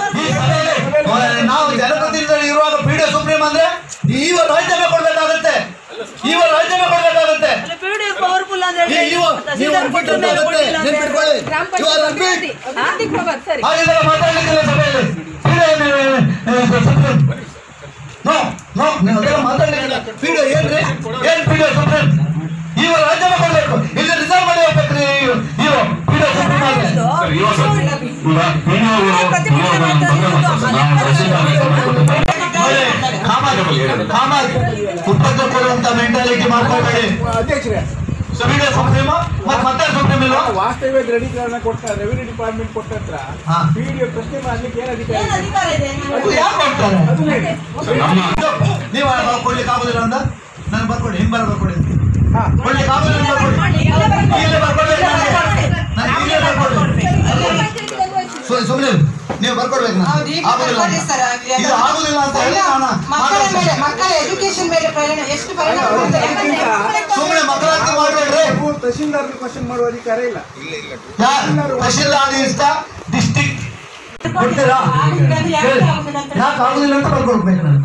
ಈ ಸಭೆಯಲ್ಲಿ ನಾವು ಜನಪ್ರತಿನಿಧಿಗಳು ಇರುವಾಗ ಪಿಡಿಒ ಸುಪ್ರೀಂ ಅಂದ್ರೆ ಇವ ರಾಜ್ಯಮೆ ಕೊಡ್ಬೇಕಾಗತ್ತೆ ಇವ ರಾಜ್ಯಮೆ ಕೊಡ್ಬೇಕಾಗತ್ತೆ ಪವರ್ಫುಲ್ ಅಂತ ಈ- ಇವ- ನೀವು ಅನ್ಬಿಟ್ಟಿರ್ಬೇಕಾಗತ್ತೆ. ನೆನ್ಪಿಟ್ಕೊಳ್ಳಿ. You are unfit. ಹಾಗಿದ್ರೆ ಮಾತಾಡ್ಲಿಕ್ಕಿಲ್ಲ ಸಭೆಯಲ್ಲಿ ಪಿಡಿಒ ಸುಪ್ರೀಂ ನೋ ನೋ ನೀವು ಅದೆಲ್ಲ ಮಾತಾಡ್ಲಿಕ್ಕಿಲ್ಲ ಪಿಡಿಒ ಏನ್ರಿ ಏನ್ ಪಿಡಿಒ ಸುಪ್ರೀಂ ಇವ ರಾಜ್ಯಮೆ ಕೊಡ್ಬೇಕು ಇಲ್ಲಿ ರಿಸರ್ವ್ ಮಾಡಿ ಹೋಗ್ಬೇಕ್ರಿ ಇವ ಪಿಡಿಒ ಸುಪ್ರೀಂ ಆದ್ರೆ ಸರ್ ಇವಾಗ ಸರ್ ಇವಾಗ PDO ಅವರು ಇವಾಗ ನಮ್ಮ ತೊಂದ್ರೆ ಮಾಡ್ತಾರೆ ಸರ್. ನಾವು ತಹಸೀಲ್ದಾರ್ ನೋಡಿ, ಕಾಮಾಗಿ ಕಾಮಾಗಿ ಉಪದ್ರ ಕೊಡುವಂತ ಮೆಂಟಾಲಿಟಿ ಮಾಡ್ಕೋಬೇಡಿ ಅಧ್ಯಕ್ಷರೇ ಪಿಡಿಒ ಸುಪ್ರೀಂ ಮತ್ತೆ ಮತ್ತೆ ಸುಪ್ರೀಂ ಇಲ್ವಾ ವಾಸ್ತವ್ಯ ದೃಢೀಕರಣ ಕೊಡ್ತಾರೆ ರೆವಿನ್ಯೂ ಡಿಪಾರ್ಟ್ಮೆಂಟ್ ಕೊಟ್ಟ ಹತ್ರ ಹಾ. ಪಿಡಿಒ ಪ್ರಶ್ನೆ ಮಾಡ್ಲಿಕ್ಕೆ ಏನ್ ಅಧಿಕಾರ ಇದೆ? ಅದು ಯಾಕೆ ಮಾಡ್ತಾರೆ ಅದನ್ನ ಹೇಳಿ. ಸರ್ ನಮ್ಮ ನೀವು ಕೊಡ್ಲಿಕ್ಕೆ ಆಗುದಿಲ್ಲ ಅಂದ ನಾನು ಬರ್ಕೊಡಿ ಹಿಂಗ್ ಬರ ಬರ್ಕೊಡಿ ಹಾ. ಕೊಡ್ಲಿಕ್ಕೆ ಆಗುದಿಲ್ಲ ಅಂತ ಬರ್ಕೊಡಿ ಈಗಲೇ ಬರ್ಕೊಡ್ಬೇಕು ನನಗೆ. ನಾನು ಈಗಲೇ ಬರ್ಕೊಡ್ಬೇಕು ಸು- ಸುಮ್ನೆ ನೀವು ಬರ್ಕೊಡ್ಬೇಕು ನಾನು. ಹೌದು, ಈಗ ಆಗುದಿಲ್ಲ ಬರ್ಕೊಡಿ ಅಂತ. ಸರ್, ಆಗ್ಲಿ ಇದು ಅದು. ಆಗುದಿಲ್ಲ ಅಂತ ಹೇಳಿ ನಾನು ಮಕ್ಕಳ ಮೇಲೆ ಮಾತಾಡ್ತೀನಿ. ಮಕ್ಕಳ ಎಜುಕೇಶನ್ ಮೇಲೆ ಪರಿಣಾಮ ಎಷ್ಟು ಪರಿಣಾಮ ಅಲ್ಲ, ಬೀರ್ತದೆ? ಅದಕ್ಕಿಂತ ಸುಮ್ನೆ ಮಕ್ಕಳಾಗಿ ಮಾಡ್ಬೇಡ್ರಿ ನೀವು ತಹಶೀಲ್ದಾರ್ ಕ್ವಶನ್ ಮಾಡುವ ಅಧಿಕಾರ ಇಲ್ಲ ಯಾ- ತಹಶೀಲ್ದಾರ್ ಇಷ್ಟ ಡಿಸ್ಟಿಕ್ ಕೊಡ್ತೀರಾ ಹೇಳಿ. ಯಾಕೆ ಆಗುದಿಲ್ಲ ಅಂತ ಬರ್ಕೊಡ್ಬೇಕು ನಾನು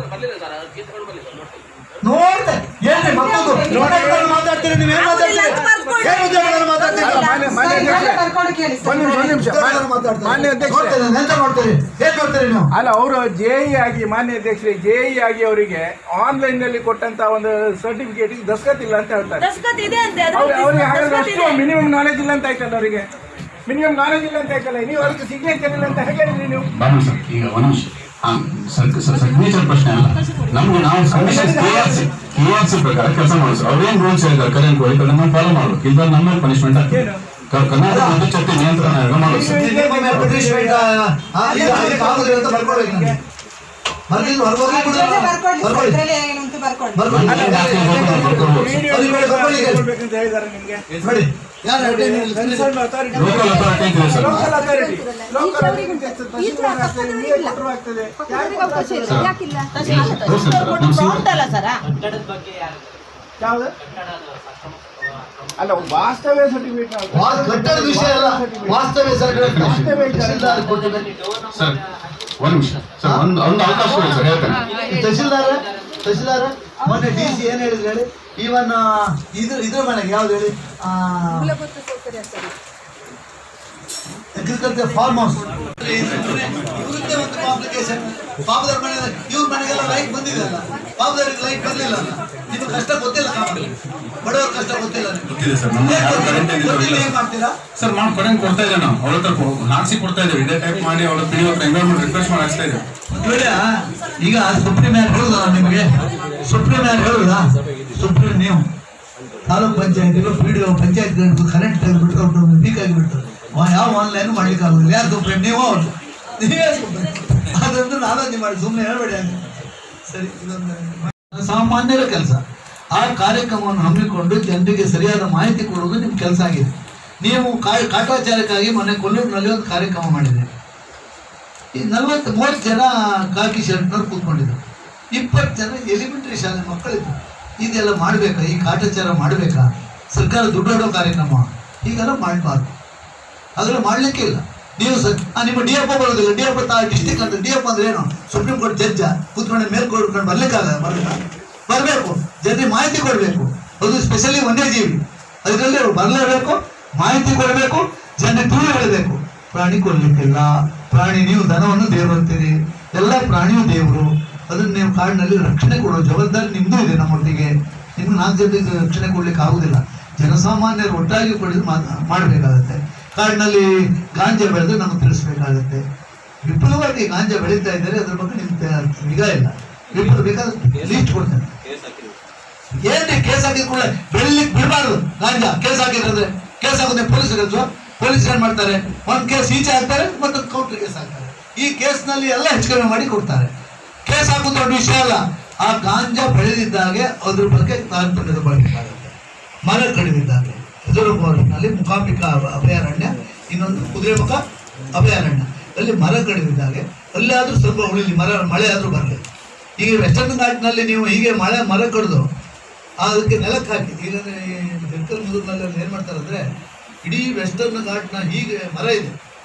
ನೋಡ್ದೆ ಏನ್ರಿ ಮತ್ತೊಂದು ನೋಡೋದ್ರಲ್ಲಿ ಮಾತಾಡ್ತೀರಿ ನೀವು ಏನ್ ಮಾತಾಡ್ತೀರಿ ಏನು ಉದ್ಯೋಗದಲ್ಲಿ ಮಾತಾಡ್ತೀರಿ ಮಾನ್ಯ ಮಾನ್ಯ ಸರ್, ಅಧ್ಯಕ್ಷರೇ ಬರ್ಕೊಂಡು ಕೇಳಿ ಸರ್. ಒಂದ್ ನಿಮಿಷ ಒಂದ್ ನಿಮಿಷ ಉದ್ಯೋಗದಲ್ಲಿ ಮಾತಾಡ್ತಾರೆ. ಮಾನ್ಯ ಅಧ್ಯಕ್ಷರೇ ನೋಡ್ತೀರಿ ಎಂತ ನೋಡ್ತೀರಿ ಏನ್ ನೋಡ್ತೀರಿ ನೀವು ಅಲ್ಲ ಅವರು ಜೆಇ ಆಗಿ ಮಾನ್ಯ ಅಧ್ಯಕ್ಷರೇ ಜೆಇ ಆಗಿ ಅವರಿಗೆ ಆನ್ಲೈನ್ ನಲ್ಲಿ ಕೊಟ್ಟಂತ ಒಂದು ಸರ್ಟಿಫಿಕೇಟ್ ದಸ್ಕತ್ ಇಲ್ಲ ಅಂತ ಹೇಳ್ತಾರೆ ದಸ್ಕತ್ ಇದೆ ಅಂತೆ ಅದ್ರ ಅವ್ರು- ಅವ್ರಿಗೆ ಹಾಗಾದ್ರೆ ದಸ್ಕತ್ ಅಷ್ಟು ಇದೆ. ಮಿನಿಮಮ್ ನಾಲೆಜ್ ಇಲ್ಲ ಅಂತ ಆಯ್ತಲ್ಲ ಅವರಿಗೆ ಮಿನಿಮಮ್ ನಾಲೆಜ್ ಇಲ್ಲ ಅಂತ ಆಯ್ತಲ್ಲ ನೀವು ಅದಕ್ಕೆ ಸಿಗ್ನೇಚರ್ ಇಲ್ಲ ಅಂತ ಹೇಗೆ ಹೇಳಿದ್ರಿ ನೀವು ಬಾಬು ಸರ್ ಈಗ ಒಂದು ನಿಮಿಷ ಸಿಗ್ನೇಚರ್ ಪ್ರಶ್ನೆ ಅಲ್ಲ ನಮ್ಗೆ ನಾವು commission K R C K R C ಪ್ರಕಾರ ಕೆಲಸ ಮಾಡೋದು ಸರ್ ಅವ್ರೇನ್ ರೂಲ್ಸ್ ಹೇಳಿದ್ದಾರೆ ಕರೆಂಟ್ ಕೋಳಿ ನಮ್ಮ ಫಾಲೋ ಮಾಡ್ಬೇಕು ಇಲ್ಲ ನಮ್ಮ ಪನಿಷ್ಮೆಂಟ್ ಆಗ್ತದೆ ಕ- ಕರ್ನಾಟಕ ಒಂದು ಚಟ್ಟಿ ನಿಯಂತ್ರಣ ಆಯೋಗ ಮಾಡೋದು ಸರ್ ನಿಮ್ಮ ಮೇಲೆ punishment, ಆ, ಇದು ಅದಕ್ಕೆ ಆಗುದಿಲ್ಲ ಅಂತ ಬರ್ಕೊಡ್ಬೇಕು ನನಗೆ ಬರ್ದಿಲ್ಲ ಹೊರಗೋಗಿ ಅದ್ರಲ್ಲೇ ಬರ್ಕೊಳ್ಳಿ ಸರ್, ಬರ್ಕೊಳ್ಳಿ ಅದ್ರಲ್ಲೇ ಏನು ಅಂತ ಬರ್ಕೊಳ್ಳಿ ಬರ್ಕೊಳ್ಳಿ ಮನೆ ಜಾಸ್ತಿ ಇರ್ಬೇಕು, ಬರ್ಕೊಳ್ಬೋದು ಸರ್. ವಿಡಿಯೋ ಅವ್ರಿಗೆ ಬೇಡ ಬರ್ಕೊಳ್ಳಿ ಈಗ. ಕೊಡ್ಬೇಕಂತ ಹೇಳಿದ್ದಾರೆ ನಿಮ್ಗೆ ನೋಡಿ ಯಾರು ಹೇಳಿ ಕನ್ಸರ್ನ್ ಅಥಾರಿಟಿ ಲೋಕಲ್ ಅಥಾರಿಟಿ ಇದೆ sir local authority local tahsildar ಆಗ್ತದೆ ನಿಮಗೆ ಕೊಟ್ಟರು ಆಗ್ತದೆ ಯಾಕೆ ಕೊಡ್ತಾರೆ? ಹೌದು ಸರ್, ನಮ್ಮ ಸಿ- ಯಾವ್ದು ಅಲ್ಲ ವಾಸ್ತವ್ಯ ಸರ್ಟಿಫಿಕೇಟ್ ವಾ- ಕಟ್ಟಡ ವಿಷಯ ಅಲ್ಲ ವಾಸ್ತವ್ಯ ಸರ್ಕಾರ ವಾಸ್ತವ್ಯ ತಹಶೀಲ್ದಾರ್ ಕೊಟ್ಟಿದ್ದಾರೆ ಸರ್ ಒಂದು ನಿಮಿಷ ಸರ್ ಒಂದು ಒಂದು ಅವಕಾಶ ಕೊಡಿ ಸರ್ ಹೇಳ್ತೇನೆ ತಹಶೀಲ್ದಾರ ತಹಶೀಲ್ದಾರ ಮೊನ್ನೆ ಡಿ ಸಿ ಏನ್ ಹೇಳಿದ್ರು ಹೇಳಿ ಇವನ್ ಇದ್ರ ಇದ್ರ ಮನೆಗೆ ಯಾವ್ದು ಹೇಳಿ ಅಗ್ರಿಕಲ್ಚರ್ ಫಾರ್ಮ್ ಹೌಸ್ ಇವ್ರದ್ದೇ ಒಂದು ಕಾಂಪ್ಲಿಕೇಶನ್ ಪಾಪದವ್ರ ಮನೆ ಇವ್ರ ಮನೆಗೆಲ್ಲ ಲೈಟ್ ಬಂದಿದೆ ಅಲ್ಲ ಪಾಪದವ್ರಿಗೆ ಲೈಟ್ ಬರ್ಲಿಲ್ಲ ಅಲ್ಲ ನಿಮ್ಗೆ ಕಷ್ಟ ಗೊತ್ತಿಲ್ಲ ಕಾಮಲ್ಲಿ ಬಡವ್ರ ಕಷ್ಟ ಗೊತ್ತಿಲ್ಲ ನಿಮ್ಗೆ. ಗೊತ್ತಿದೆ ಸರ್ ನಮ್ಮ ಏನ್ ಯಾರು ಗೊತ್ತಿಲ್ಲ? ಕರೆಂಟ್ ಇದ್ದಿಲ್ಲ ಗೊತ್ತಿಲ್ಲ ಏನ್ ಮಾಡ್ತೀರಾ ಸರ್ ಮಾಡಿ ಕರೆಂಟ್ ಕೊಡ್ತಾ ಇದ್ದೇವೆ ನಾವು ಅವಳ ಹತ್ರ ಕೊ- ಹಾಕ್ಸಿ ಕೊಡ್ತಾ ಇದ್ದೇವೆ ಇದೇ ಟೈಪ್ ಮಾಡಿ ಅವಳ ಪಿಡಿಒ ಎನ್ವೈರ್ಮೆಂಟ್ ರಿಕ್ವೆಸ್ಟ್ ಮಾಡಿ ಹಾಕ್ಸ್ತಾ ಇದ್ದೇವೆ ಇವಾಗ ಈಗ ಸುಪ್ರೀಂ ಯಾರು ಹೇಳುದಾ ನಿಮಗೆ ಸುಪ್ರೀಂ ಯಾರು ಹೇಳುದಾ ಸುಪ್ರೀಂ ನೀವು ತಾಲೂಕ್ ಪಂಚಾಯತಿಗಳು P D O panchayat current ತೆಗೆದ್ಬಿಟ್ಟು ವೀಕ್ ಆಗಿಬಿಟ್ಟು ಯಾವ ಆನ್ಲೈನ್ ಮಾಡ್ಲಿಕ್ಕೆ ಆಗುದಿಲ್ಲ ಯಾರು ಸುಪ್ರೀಂ ನೀವು ಅವ್ರು ನೀವೇ ಸುಪ್ರೀಂ ಅದೊಂದು ಆಲೋಚನೆ ಮಾಡಿ ಸುಮ್ಮನೆ ಹೇಳ್ಬೇಡಿ ಅಂತ ಸರಿ ಇದೊಂದು ಸಾಮಾನ್ಯರ ಕೆಲಸ ಆ ಕಾರ್ಯಕ್ರಮವನ್ನು ಹಮ್ಮಿಕೊಂಡು ಜನರಿಗೆ ಸರಿಯಾದ ಮಾಹಿತಿ ಕೊಡುವುದು ನಿಮ್ಮ ಕೆಲಸ ಆಗಿದೆ ನೀವು ಕಾ- ಕಾಟಾಚಾರಕ್ಕಾಗಿ ಮೊನ್ನೆ ಕೊಲ್ಲೂರಿನಲ್ಲಿ ಒಂದು ಕಾರ್ಯಕ್ರಮ ಮಾಡಿದೆ ಈ ನಲವತ್ತು ಮೂವತ್ತು ಜನ ಕಾಕಿ ಶರ್ಟ್ನವ್ರು ಕೂತ್ಕೊಂಡಿದ್ರು ಇಪ್ಪತ್ತು ಜನ ಎಲಿಮೆಂಟರಿ ಶಾಲೆ ಮಕ್ಕಳಿದ್ರು ಇದೆಲ್ಲ ಮಾಡಬೇಕಾ ಈ ಕಾಟಾಚಾರ ಮಾಡಬೇಕಾ ಸರ್ಕಾರ ದುಡ್ಡಾಡೋ ಕಾರ್ಯಕ್ರಮ ಹೀಗೆಲ್ಲ ಮಾಡಬಾರ್ದು ಅದೆಲ್ಲ ಮಾಡಲಿಕ್ಕೆ ಇಲ್ಲ ನೀವು ಸ ಆ, ನಿಮ್ಮ ಡಿ ಎಫ್ ಬರೋದಿಲ್ಲ ಡಿ ಎಫ್ ಡಿಸ್ಟಿಕ್ ಅಂತ ಡಿ ಎಫ್ ಅಂದ್ರೆ ಏನು ಸುಪ್ರೀಂ ಕೋರ್ಟ್ ಜಡ್ಜ ಕೂತ್ಕೊಂಡು ಮೇಲೆ ಕೊಡ್ಕೊಂಡು ಬರ್ಲಿಕ್ಕಾಗಲ್ಲ ಬರಲಿಲ್ಲ ಬರಬೇಕು ಜನರಿಗೆ ಮಾಹಿತಿ ಕೊಡಬೇಕು ಅದು ಸ್ಪೆಷಲಿ ವನ್ಯಜೀವಿ ಅದರಲ್ಲಿ ಅವ್ರು ಬರಲೇಬೇಕು ಮಾಹಿತಿ ಕೊಡಬೇಕು ಜನರಿಗೆ ತಿಳಿದು ಹೇಳಬೇಕು ಪ್ರಾಣಿ ಕೊಡ್ಲಿಕ್ಕಿಲ್ಲ ಪ್ರಾಣಿ ನೀವು ದನವನ್ನು ದೇವರು ಅಂತೀರಿ ಎಲ್ಲ ಪ್ರಾಣಿಯು ದೇವರು ಅದನ್ನ ನೀವು ಕಾಡಿನಲ್ಲಿ ರಕ್ಷಣೆ ಕೊಡೋ ಜವಾಬ್ದಾರಿ ನಿಮ್ದು ಇದೆ ನಮ್ಮೊಟ್ಟಿಗೆ ನಿಮ್ಗೆ ನಾಲ್ಕು ಜನರಿಗೆ ರಕ್ಷಣೆ ಕೊಡ್ಲಿಕ್ಕೆ ಆಗುದಿಲ್ಲ ಜನಸಾಮಾನ್ಯರು ಒಟ್ಟಾಗಿ ಪಡೆದು ಮಾಡಬೇಕಾಗತ್ತೆ ಕಾಡಿನಲ್ಲಿ ಗಾಂಜಾ ಬೆಳೆದು ನಮಗೆ ತಿಳಿಸ್ಬೇಕಾಗತ್ತೆ ವಿಪುಲವಾಗಿ ಗಾಂಜಾ ಬೆಳೀತಾ ಇದ್ದಾರೆ ಅದ್ರ ಬಗ್ಗೆ ನಿಮ್ಗೆ ನಿಗಾ ಇಲ್ಲ ವಿಪುಲ ಬೇಕಾದ್ರೆ ಲೀಸ್ಟ್ ಕೊಡ್ತೇನೆ ಏನ್ರಿ ಕೇಸ್ ಹಾಕಿದ ಕೂಡಲೇ ಬೆಳಿಲಿಕ್ಕೆ ಬಿಡಬಾರ್ದು ಗಾಂಜಾ ಕೇಸ್ ಹಾಕಿದ್ರೆ ಕೇಸ್ ಹಾಕಿದ್ರೆ ಪೊಲೀಸ್ ಕೆಲಸ ಪೊಲೀಸ್ ಏನ್ ಮಾಡ್ತಾರೆ ಒಂದ್ ಕೇಸ್ ಈಚೆ ಹಾಕ್ತಾರೆ ಮತ್ತೊಂದು ಕೌಂಟರ್ ಕೇಸ್ ಹಾಕ್ತಾರೆ ಈ ಕೇಸ್ನಲ್ಲಿ ಎಲ್ಲ ಹೆಚ್ಚು ಮಾಡಿ ಕೊಡ್ತಾರೆ ಕೇಸ್ ಹಾಕೋದು ದೊಡ್ಡ ವಿಷಯ ಅಲ್ಲ ಆ ಗಾಂಜಾ ಬೆಳೆದಿದ್ದಾಗೆ ಅದ್ರ ಬಗ್ಗೆ ತಾರತಮ್ಯದ ಬಳಕೆಯಾಗುತ್ತೆ ಮರ ಕಡಿದಿದ್ದಾಗೆ ರಿಸರ್ವ್ ಫಾರೆಸ್ಟ್ನಲ್ಲಿ ಮುಖಾಂಬಿಕಾ ಅಭ- ಅಭಯಾರಣ್ಯ ಇನ್ನೊಂದು ಕುದುರೆಮುಖ ಅಭಯಾರಣ್ಯ ಅಲ್ಲಿ ಮರ ಕಡಿದಿದ್ದಾಗೆ ಅಲ್ಲಾದ್ರೂ ಸ್ವಲ್ಪ ಉಳಿಲಿ ಮರ ಮಳೆ ಆದ್ರೂ ಬರಲಿ ಈಗ ವೆಸ್ಟರ್ನ್ ಘಾಟ್ನಲ್ಲಿ ನೀವು ಹೀಗೆ ಮಳೆ ಮರ ಕಡಿದು ಅದಕ್ಕೆ ನೆಲಕ್ಕೆ ಹಾಕಿ ಈಗ ಜಂಕಲ್ ಮುದುರ್ನಲ್ಲಿ ಏನ್ ಮಾಡ್ತಾರೆ ಅಂದ್ರೆ ಇಡೀ ವೆಸ್ಟರ್ನ್ ಘಾಟ್ನ ಹೀಗೆ ಮರ ಇದೆ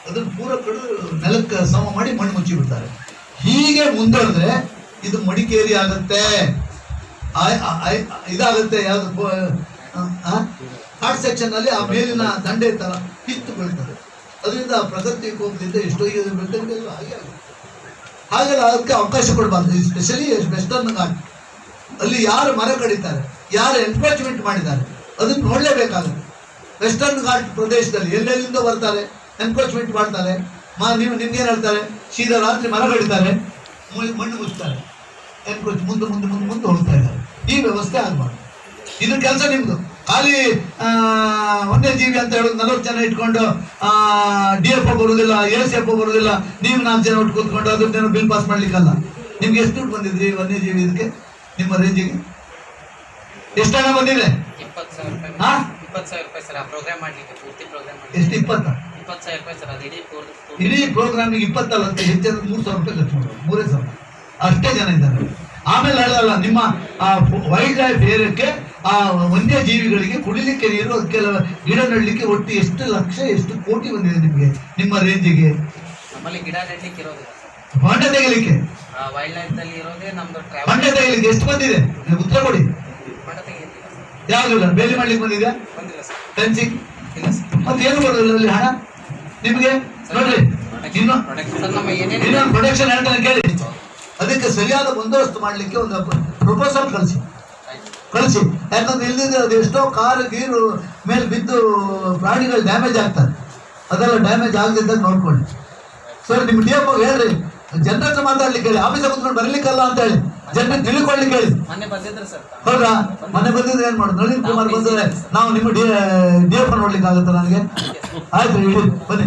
ಅದನ್ನು ಪೂರ ಕಡಿದು ನೆಲಕ್ಕೆ ಸಮ ಮಾಡಿ ಮಣ್ಣು ಮುಚ್ಚಿ ಬಿಡ್ತಾರೆ ಹೀಗೆ ಮುಂದುವರೆದ್ರೆ ಇದು ಮಡಿಕೇರಿ ಆಗುತ್ತೆ ಆಯ್- ಆಯ್- ಇದಾಗುತ್ತೆ ಯಾವುದು ಹಾರ್ಟ್ ಸೆಕ್ಷನ್ ಅಲ್ಲಿ ಆ ಮೇಲಿನ ದಂಡೆ ತರ ಕಿತ್ತು ಬೀಳ್ತದೆ ಅದರಿಂದ ಪ್ರಗತಿ ಕೋಪದಿಂದ ಎಷ್ಟೋ ಈಗ ಬೆಟ್ಟಗಳಿಗೆಲ್ಲ ಹಾಗೆ ಆಗುತ್ತೆ ಹಾಗೆಲ್ಲ ಅದಕ್ಕೆ ಅವಕಾಶ ಕೊಡಬಾರ್ದು ಸ್ಪೆಷಲಿ ವೆಸ್ಟರ್ನ್ ಘಾಟ್ ಅಲ್ಲಿ ಯಾರು ಮರ ಕಡಿತಾರೆ ಯಾರು ಎನ್ಕ್ರೋಚ್ಮೆಂಟ್ ಮಾಡಿದ್ದಾರೆ ಅದನ್ನು ನೋಡಲೇಬೇಕಾಗುತ್ತೆ ವೆಸ್ಟರ್ನ್ ಘಾಟ್ ಪ್ರದೇಶದಲ್ಲಿ ಎಲ್ಲೆಲ್ಲಿಂದ ಬರ್ತಾರೆ ಎನ್ಕ್ರೋಚ್ಮೆಂಟ್ ಮಾಡ್ತಾರೆ ಮಾ ನೀವು ನಿಮ್ಗೇನು ಹೇಳ್ತಾರೆ ಸೀದಾ ರಾತ್ರಿ ಮರ ಕಡಿತಾರೆ ಮು- ಮಣ್ಣು ಮುಚ್ತಾರೆ ಎನ್ಕ್ರೋಚ್ ಮುಂದೆ ಮುಂದೆ ಮುಂದೆ ಮುಂದೆ ಹೋಗ್ತಾ ಇದ್ದಾರೆ ಈ ವ್ಯವಸ್ಥೆ ಆಗಬಾರ್ದು ಇದು ಕೆಲಸ ನಿಮ್ದು ಖಾಲಿ ಆ, ವನ್ಯಜೀವಿ ಅಂತ ಹೇಳೋದು ನಲವತ್ತು ಜನ ಇಟ್ಕೊಂಡು ಡಿ ಎಫ್ ಒ ಬರುವುದಿಲ್ಲ ಎ ಸಿ ಎಫ್ ಒ ಬರುವುದಿಲ್ಲ ನೀವು ನಾಲ್ಕು ಜನ ಒಟ್ಟು ಕೂತ್ಕೊಂಡು ಅದನ್ನೇನು ಬಿಲ್ ಪಾಸ್ ಮಾಡ್ಲಿಕ್ಕಲ್ಲ ನಿಮ್ಗೆ ಎಷ್ಟು ದುಡ್ಡು ಬಂದಿದ್ರಿ ವನ್ಯಜೀವಿ ಇದಕ್ಕೆ ನಿಮ್ಮ ರೇಂಜಿಗೆ ಎಷ್ಟು ಹಣ ಬಂದಿದೆ ಇಪ್ಪತ್ತು ಸಾವಿರ ರೂಪಾಯಿ ಹಾ? ಇಪ್ಪತ್ತು ಸಾವಿರ ರೂಪಾಯಿ ಸರ್ ಆ ಪ್ರೋಗ್ರಾಮ್ ಮಾಡ್ಲಿಕ್ಕೆ ಪೂರ್ತಿ ಪ್ರೋಗ್ರಾಮ್ ಎಷ್ಟು ಮಾಡ್ಲಿಕ್ಕೆ ಇಪ್ಪತ್ತ ಇಪ್ಪತ್ತು ಸಾವಿರ ರೂಪಾಯಿ ಸರ್ ಅದು ಇಡೀ ಪೂರ್ತಿ ಪೂರ್ತಿ ಇಡೀ ಪ್ರೋಗ್ರಾಮಿಗೆ ಇಪ್ಪತ್ತಲ್ಲ ಅಂತ ಹೆಚ್ಚಾದ್ರೆ ಮೂರು ಸಾವಿರ ರೂಪಾಯಿ ಖರ್ಚು ಮಾಡೋದು ಮೂರೇ ಸಾವಿರ ಅಷ್ಟೇ ಜನ ಇದ್ದಾರೆ ಆಮೇಲೆ ಹೇಳಲ್ಲ ನಿಮ್ಮ ವೈಲ್ಡ್ ಲೈಫ್ ಏರಿಯಾಕ್ಕೆ ಆ ವನ್ಯಜೀವಿಗಳಿಗೆ ಕುಡಿಲಿಕ್ಕೆ ನೀರು ಅದಕ್ಕೆಲ್ಲ ಗಿಡ ನೆಡಲಿಕ್ಕೆ ಒಟ್ಟು ಎಷ್ಟು ಲಕ್ಷ ಎಷ್ಟು ಕೋಟಿ ಬಂದಿದೆ ನಿಮಗೆ ನಿಮ್ಮ ರೇಂಜಿಗೆ ನಮ್ಮಲ್ಲಿ ಗಿಡ ನೆಡ್ಲಿಕ್ಕೆ ಇರೋದಿಲ್ಲ ಸರ್ ಹೊಂಡ ತೆಗಿಲಿಕ್ಕೆ ವೈಲ್ಡ್ ಲೈಫ್ ದಲ್ಲಿ ಇರೋದೇ ನಮ್ದು ಹೊಂಡ ಟ್ರಾವೆಲ್ ತೆಗಿಲಿಕ್ಕೆ ಎಷ್ಟು ಬಂದಿದೆ ನೀವು ಉತ್ತರ ಕೊಡಿ ಹೊಂಡ ತೆಗೆಯುತ್ತಿಲ್ಲ ಸರ್ ಯಾವ್ದಿಲ್ಲ ಬೇಲಿ ಮಾಡ್ಲಿಕ್ಕೆ ಬಂದಿದೆ ಬಂದಿಲ್ಲ ಸರ್ ಫೆನ್ಸಿಂಗ್ ಇಲ್ಲ ಸರ್ ಮತ್ತೆ ಏನು ಬರೋದಿಲ್ಲ ಅಲ್ಲಿ ಹಣ ನಿಮಗೆ ನೋಡ್ರಿ ಇನ್ನು ಸರ್ ನಮ್ಮ ಏನೇನು ಇನ್ನೊಂದು ಪ್ರೊಡಕ್ಷನ್ ಹೇಳ್ತಾನೆ ಕೇಳಿ ಅದಕ್ಕೆ ಸರಿಯಾದ ಬಂದೋಬಸ್ತ್ ಮಾಡಲಿಕ್ಕೆ ಒಂದು ಪ್ರಪೋಸಲ್ ಕಳಿಸಿ ಕಳಿಸಿ ಯಾಕಂದ್ರೆ ಇಲ್ಲದಿದ್ರೆ ಅದು ಎಷ್ಟೋ ಕಾರು ಗೀರು ಮೇಲೆ ಬಿದ್ದು ಪ್ರಾಣಿಗಳು ಡ್ಯಾಮೇಜ್ ಆಗ್ತಾರೆ ಅದೆಲ್ಲ ಡ್ಯಾಮೇಜ್ ಆಗದಿದ್ದಾಗ ನೋಡ್ಕೊಳ್ಳಿ ಸರ್ ನಿಮ್ಮ ಡಿ ಎಫ್ ಹೇಳ್ರಿ ಜನರ ಹತ್ರ ಮಾತಾಡ್ಲಿಕ್ಕೆ ಹೇಳಿ ಆಫೀಸ್ ಕುತ್ಕೊಂಡು ಬರಲಿಕ್ಕಲ್ಲ ಅಂತ ಹೇಳಿ ಜನರಿಗೆ ತಿಳ್ಕೊಳ್ಳಿಕ್ಕೆ ಹೇಳಿ ಮೊನ್ನೆ ಬಂದಿದ್ರು ಸರ್ ಹೌದಾ ಮನೆ ಬಂದಿದ್ರೆ ಏನ್ ಮಾಡೋದು ನಳಿನ್ ಕುಮಾರ್ ಬಂದ್ರೆ ನಾವು ನಿಮ್ಮ ಡಿ ಡಿ ಎಫ್ ನೋಡ್ಲಿಕ್ಕೆ ಆಗುತ್ತಾ ನನಗೆ ಆಯ್ತು ಇಡಿ ಬನ್ನಿ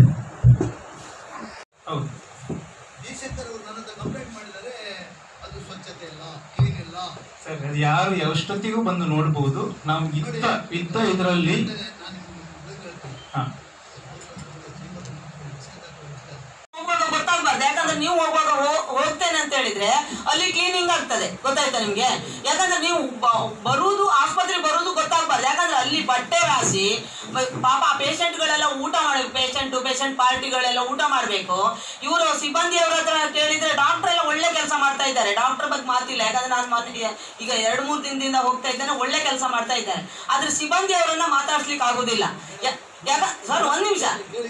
ಹೌದು ಕಂಪ್ಲೇಂಟ್ ಮಾಡಿದರೆ ಅದು ಸ್ವಚ್ಛತೆ ಇಲ್ಲ ಕ್ಲೀನ್ ಇಲ್ಲ ಸರ್ ಅದು ಯಾರು ಎಷ್ಟೊತ್ತಿಗೂ ಬಂದು ನೋಡ್ಬೋದು ನಾವು ಇದ್ದ ಇದ್ದ ಇದರಲ್ಲಿ ಹಾ ಹೋಗುವಾಗ ಗೊತ್ತಾಗ್ಬಾರ್ದು ಯಾಕಂದ್ರೆ ನೀವು ಹೋಗುವಾಗ ಹೋ- ಹೋಗ್ತೇನೆ ಅಂತ ಹೇಳಿದ್ರೆ ಅಲ್ಲಿ ಕ್ಲೀನಿಂಗ್ ಆಗ್ತದೆ ಗೊತ್ತಾಯ್ತಾ ನಿಮ್ಗೆ ಯಾಕಂದ್ರೆ ನೀವು ಬ- ಬರುವುದು ಆಸ್ಪತ್ರೆಗೆ ಬರುವುದು ಗೊತ್ತಾಗ್ಬಾರ್ದು ಯಾಕಂದ್ರೆ ಅಲ್ಲಿ ಬಟ್ಟೆ ರಾಸಿ ಮ- ಪಾಪ ಆ ಪೇಷಂಟ್ಗಳೆಲ್ಲ ಊಟ ಮಾಡಬೇಕು ಪೇಷಂಟ್ ಪೇಷಂಟ್ ಪಾರ್ಟಿಗಳೆಲ್ಲ ಊಟ ಮಾಡಬೇಕು ಇವರು ಸಿಬ್ಬಂದಿಯವರ ಹತ್ರ ಕೇಳಿದ್ರೆ ಡಾಕ್ಟರ್ ಎಲ್ಲ ಒಳ್ಳೆ ಕೆಲಸ ಮಾಡ್ತಾ ಇದ್ದಾರೆ ಡಾಕ್ಟರ್ ಬಗ್ಗೆ ಮಾತಿಲ್ಲ ಯಾಕಂದ್ರೆ ನಾನು ಮೊನ್ನೆ ಈಗ ಎರಡು ಮೂರು ದಿನದಿಂದ ಹೋಗ್ತಾ ಇದ್ದೇನೆ ಒಳ್ಳೆ ಕೆಲಸ ಮಾಡ್ತಾ ಇದ್ದಾರೆ ಆದ್ರೆ ಸಿಬ್ಬಂದಿಯವರನ್ನ ಮಾತಾಡ್ಸ್ಲಿಕ್ಕೆ ಆಗುದಿಲ್ಲ ಯಾ- ಯಾಕ ಸರ್ ಒಂದ್ ನಿಮಿಷ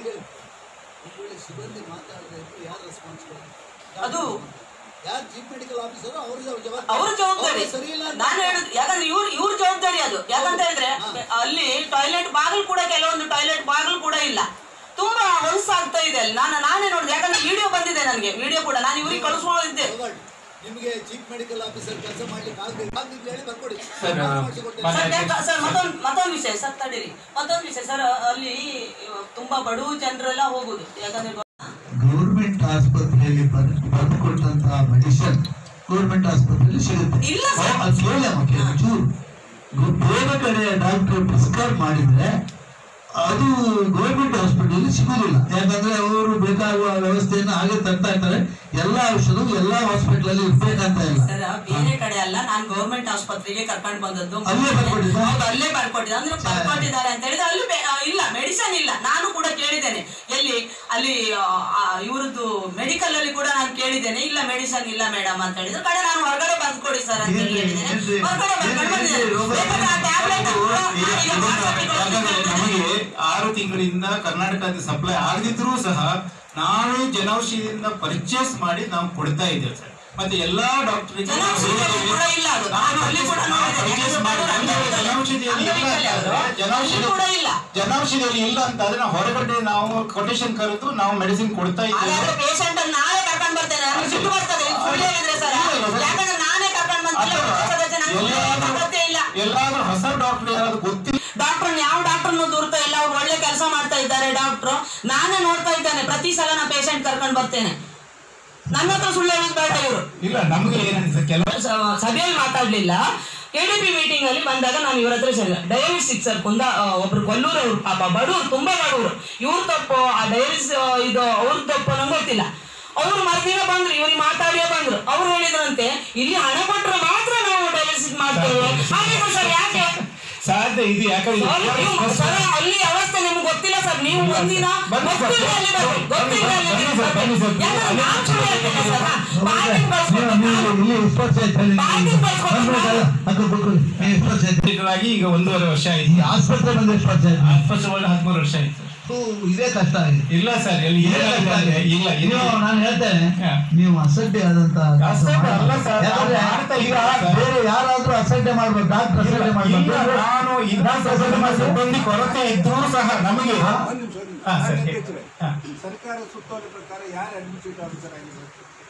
ಸಿಬ್ಬಂದಿ ಮಾತಾಡಿದ್ರೆ ಯಾರು ರೆಸ್ಪಾನ್ಸಿಬಲ್ ಅದು ಯಾರು ಚೀಫ್ ಮೆಡಿಕಲ್ ಆಫೀಸರ್ ಅವ್ರಿಗೆ ಅವ್ರ ಜವಾಬ್ದಾರಿ ಅವ್ರು ಸರಿ ಇಲ್ಲ ಅಂತ ನಾನು ಹೇಳುದು ಯಾಕಂದ್ರೆ ಇವ್ರ ಇವ್ರ ಜವಾಬ್ದಾರಿ ಅದು ಯಾಕಂತ ಹೇಳಿದ್ರೆ ಅಲ್ಲಿ ಟಾಯ್ಲೆಟ್ ಬಾಗಿಲು ಕೂಡ ಕೆಲವೊಂದು ಟಾಯ್ಲೆಟ್ ಬಾಗಿಲು ಕೂಡ ಇಲ್ಲ ತುಂಬಾ ಹೊಲಸಾಗ್ತಾ ಇದೆ ಅಲ್ಲಿ ನಾನು ನಾನೇ ನೋಡಿದೆ ಯಾಕಂದ್ರೆ ವಿಡಿಯೋ ಬಂದಿದೆ ನನಗೆ ವಿಡಿಯೋ ಕೂಡ ನಾನು ಇವ್ರಿಗೆ ಕಳಿಸ್ಕೊಂಡಿದ್ದೆ ತಗೊಳ್ಳಿ. ನಿಮಗೆ ಚೀಫ್ ಮೆಡಿಕಲ್ ಆಫೀಸರ್ ಕೆಲಸ ಮಾಡ್ಲಿಕ್ಕೆ ಆಗದೆ ಆಗದಿದ್ರೆ ಹೇಳಿ ಬರ್ಕೊಡಿ ಸರ್, ನಾನು ಆ, ಮಾಡಿಸಿಕೊಡ್ತೇನೆ. ಮನೆ- ಸರ್ ಯಾಕ- ಸರ್ ಮತ್ತೊಂದು ಮತ್ತೊಂದು ವಿಷಯ ಸರ್ ತಡೀರಿ ಮತ್ತೊಂದು ವಿಷಯ ಸರ್ ಅಲ್ಲಿ ತುಂಬಾ ಬಡವ ಜನರೆಲ್ಲ ಹೋಗುದು ಯಾಕಂದ್ರೆ ಗೌರ್ಮೆಂಟ್ ಆಸ್ಪತ್ರೆಯಲ್ಲಿ ಬರೆದು ಕೊಟ್ಟಂತಹ ಮೆಡಿಸಿನ್ ಗೌರ್ಮೆಂಟ್ ಆಸ್ಪತ್ರೆಯಲ್ಲಿ ಸಿಗುತ್ತೆ ಇಲ್ಲ ಓ, ಅದು ಕೇಳಿ ಅಮ್ಮ ಕೇಳಿ ಚೂರು ಗೊ- ಬೇರೆ ಕಡೆ ಡಾಕ್ಟರ್ ಪ್ರಿಸ್ಕ್ರೈಬ್ ಮಾಡಿದ್ರೆ ಅದು ಗೌರ್ಮೆಂಟ್ ಹಾಸ್ಪಿಟಲ್ ಸಿಗೋದಿಲ್ಲ ಯಾಕಂದ್ರೆ ಅವರು ಬೇಕಾಗುವ ವ್ಯವಸ್ಥೆಯನ್ನು ಹಾಗೆ ತರ್ತಾ ಇರ್ತಾರೆ ಎಲ್ಲ ಔಷಧವು ಎಲ್ಲ ಹಾಸ್ಪಿಟಲ್ ಅಲ್ಲಿ ಇರ್ಬೇಕಂತ ಇಲ್ಲ ಸರ್ ಬೇರೆ ಕಡೆ ಅಲ್ಲ ನಾನು ಗೌರ್ಮೆಂಟ್ ಆಸ್ಪತ್ರೆಗೆ ಕರ್ಕೊಂಡು ಬಂದದ್ದು ಅಲ್ಲೇ ಬರ್ಕೊಟ್ಟಿದ್ದಾ? ಹೌದು ಅಲ್ಲೇ ಬರ್ಕೊಟ್ಟಿದ್ದೆ ಅಂದ್ರೆ ಬರ್ಕೊಟ್ಟಿದ್ದಾರೆ ಅಂತ ಹೇಳಿದ್ರೆ ಅಲ್ಲಿ ಬೆ- ಆ, ಇಲ್ಲ ಮೆಡಿಸನ್ ಇಲ್ಲ ನಾನು ಕೂಡ ಕೇಳಿದ್ದೇನೆ ಎಲ್ಲಿ ಅಲ್ಲಿ ಇವರದ್ದು ಮೆಡಿಕಲ್ ಅಲ್ಲಿ ಕೂಡ ನಾನು ಕೇಳಿದ್ದೇನೆ ಇಲ್ಲ ಮೆಡಿಸನ್ ಇಲ್ಲ ಮೇಡಮ್ ಅಂತ ಹೇಳಿದ್ರು ಕಡೆ ನಾನು ಹೊರಗಡೆ ಬರ್ಕೊಡಿ ಸರ್ ಅಂತ ಹೇಳಿ ಹೇಳಿದ್ದೇನೆ ಏನ್ರಿ? ಹೊರಗಡೆ ಬರ್ಕೊಂಡು ಏನ್ರಿ? ಬಂದಿದ್ದೇನೆ. ರೋಗ ಬೇಕಾದ್ರೆ ಆ ಟ್ಯಾಬ್ಲೆಟ್ ಕೂಡ ಈಗ ನಾನೀಗ ಇದನ್ನ WhatsApp ಗೆ ಯಾಕಂದ್ರೆ ಕಳ್ಸಿದ್ದೇನೆ. ನಮಗೆ ಆರು ತಿಂಗಳಿಂದ ಕರ್ನಾಟಕದ ಸಪ್ಲೈ ಆಗದಿದ್ರೂ ಸಹ ನಾವು ಜನೌಷಧಿಯಿಂದ ಪರ್ಚೇಸ್ ಮಾಡಿ ನಾವು ಕೊಡ್ತಾ ಇದ್ದೇವೆ ಸರ್ ಮತ್ತೆ ಎಲ್ಲಾ ಡಾಕ್ಟರ್ಗೆ ಜನೌಷಧಿಯಲ್ಲಿ ಕೂಡ ಇಲ್ಲ ಅದು. ನಾನು ಅಲ್ಲಿ ಕೂಡ ನೋಡಿದೆ. ಪರ್ಚೇಸ್ ಮಾಡಿ ಅಂದ್ರೆ ಜನೌಷಧಿಯಲ್ಲಿ ಇಲ್ಲ ಅಂತಂದ್ರೆ ಜನೌಷಧಿ ಅಲ್ಲಿ ಕೂಡ ಇಲ್ಲ. ಜನೌಷಧಿಯಲ್ಲಿ ಇಲ್ಲ ಅಂತಂದ್ರೆ ನಾವು ಹೊರಗಡೆ ನಾವು ಕೊಟೇಶನ್ ಕರೆದು ನಾವು ಮೆಡಿಸಿನ್ ಕೊಡ್ತಾ ಇದ್ದೇವೆ ಹಾಗಾದ್ರೆ ಪೇಷಂಟ್ ಅನ್ನು ನಾಳೆ ಕರ್ಕೊಂಡು ಬರ್ತೇನೆ ನನಗೆ ಸಿಟ್ಟು ಬರ್ತದೆ ಇದು ಸುಳ್ಳು ಹೇಳಿದ್ರೆ ಸರ್ ಯಾಕಂದ್ರೆ ನಾನೇ ಕರ್ಕೊಂಡು ಬಂದಿಲ್ಲ ಸದಸ್ಯ ನನಗೆ ಅಗತ್ಯ ಇಲ್ಲ ಎಲ್ಲಾದ್ರೂ ಹೊಸ ಡಾಕ್ಟರ್ ಯಾರಾದ್ರೂ ಗೊತ್ತಿಲ್ಲ ಡಾಕ್ಟರ್ ಯಾವ ಡಾಕ್ಟರ್ನು ದೂರ್ತಾ ಇಲ್ಲ ಅವ್ರು ಒಳ್ಳೆ ಕೆಲಸ ಮಾಡ್ತಾ ಇದ್ದಾರೆ ಡಾಕ್ಟ್ರು ನಾನೇ ನೋಡ್ತಾ ಇದ್ದೇನೆ ಪ್ರತಿ ಸಲ ನಾ ಪೇಷಂಟ್ ಕರ್ಕೊಂಡು ಬರ್ತೇನೆ ನನ್ನ ಹತ್ರ ಸುಳ್ಳು ಹೇಳೋದು ಬೇಡ ಇವರು ಇಲ್ಲ ನಮ್ಗೆ ಏನಂತ ಕೆಲವು ಸ- ಸಭೆಯಲ್ಲಿ ಮಾತಾಡ್ಲಿಲ್ಲ ಕೆಡಿಪಿ ಮೀಟಿಂಗ್ ಅಲ್ಲಿ ಬಂದಾಗ ನಾನು ಇವ್ರ ಹತ್ರ ಡಯಾಲಿಸಿಕ್ ಸರ್ ಕುಂದ ಆ, ಒಬ್ರು ಕೊಲ್ಲೂರು ಅವ್ರು ಪಾಪ ಬಡವರು ತುಂಬಾ ಬಡವರು ಇವ್ರ ತಪ್ಪು ಆ ಡಯಾಲಿಸ್ ಇದು ಅವ್ರ ತಪ್ಪು ನಂಗೆ ಗೊತ್ತಿಲ್ಲ ಅವ್ರು ಮರ್ದಿನ ಬಂದ್ರು ಇವ್ರಿಗೆ ಮಾತಾಡಿಯೇ ಬಂದ್ರು ಅವ್ರು ಹೇಳಿದ್ರಂತೆ ಇಲ್ಲಿ ಹಣ ಕೊಟ್ಟರೆ ಮಾತ್ರ ನಾವು ಡಯಾಲಿಸಿಸ್ ಮಾಡ್ತೇವೆ ಹಾಗಿದ್ರೆ ಸರ್ ಯಾಕೆ ಸಾಧ್ಯ ಇದು ಯಾಕಂದ್ರೆ ಸರ್, ಇದು ನೀವು- ಸರ್, ಅಲ್ಲಿ ಅವಸ್ಥೆ ನಿಮ್ಗೆ ಗೊತ್ತಿಲ್ಲ ಸರ್ ನೀವು ಒಂದಿನ ಬನ್ನಿ ಸರ್, ಗೊತ್ತಿಲ್ಲ ಅಲ್ಲಿ ಬರ್ರಿ, ಗೊತ್ತಿಲ್ಲ ಅಲ್ಲಿ ಬನ್ನಿ ಸರ್, ಬರ್ರಿ. ಬನ್ನಿ ಸರ್. ಯಾಕಂದ್ರೆ ನಾನ್ ಸುಳ್ಳು ಹೇಳ್ತೀನಿ ಸರ್. ಪಾರ್ಕಿಂಗ್ ನೀವು ಬಳಸ್ಕೊಂಡು ನೀವು ಇಲ್ಲಿ ಎಷ್ಟು ವರ್ಷ ಆಯ್ತು ಹೇಳಿ ಬಾಯಿಗೆ ಬಳ್ಸ್ಕೊಂಡು ಬಂದ್ಬಿಟ್ಟಲ್ಲ ಅಕ್ಕ ಕೂತ್ಕೊಳ್ಳಿ ನೀವು ಎಷ್ಟು ವರ್ಷ ಆಯ್ತು ಆಗಿ ಈಗ ಒಂದೂವರೆ ವರ್ಷ ಈ ಆಯ್ತು ಆಸ್ಪತ್ರೆ ಬಂದು ಎಷ್ಟು ವರ್ಷ ಆಯ್ತು ಫಸ್ಟ್ ಒಳ್ಳೆ ಹದಿಮೂರು ವರ್ಷ ಆಯ್ತು ಹೂ, ಇದೇ ಕಷ್ಟ ಆಗಿದೆ ಇಲ್ಲ ಸರ್ ಎಲ್ಲಿ ಇದೇ ಕಷ್ಟ ಏನಾಗಿದೆ ಆಗಿದೆ. ಇಲ್ಲ ನೀವು ಇಲ್ಲ ನಾನು ಹೇಳ್ತೇನೆ ಹಾ. ನೀವು ಅಸಡ್ಡೆ ಆದಂತ ಕೆಲಸ ಅಸಡ್ಡೆ ಅಲ್ಲ ಮಾಡಬಾರ್ದು. ಸರ್, ಯಾಕಂದ್ರೆ ನಾವು ಮಾಡ್ತಾ ಈಗ ಇದ್ದೀವಿ ಸರ್. ಬೇರೆ ಯಾರಾದ್ರೂ ಅಸಡ್ಡೆ ಮಾಡ್ಬೋದು ಡಾಕ್ಟರ್ ಅಸಡ್ಡೆ ಇಲ್ಲ, ಮಾಡ್ಬೋದು ನಾನು ಇದ್ದ ಸಿಬ್ಬಂದಿ ಕೊರತೆ ಇದ್ರೂ ಸಹ ನಮಗೆ ಹಾ, ಸರ್, ಹಾ. ಸರ್ಕಾರ ಸುತ್ತೋಲೆ ಪ್ರಕಾರ ಯಾರು ಅಡ್ಮಿನಿಸ್ಟ್ರೇಟಿವ್ ಆಫೀಸರ್ ಆಗಿದ್ದಾರೆ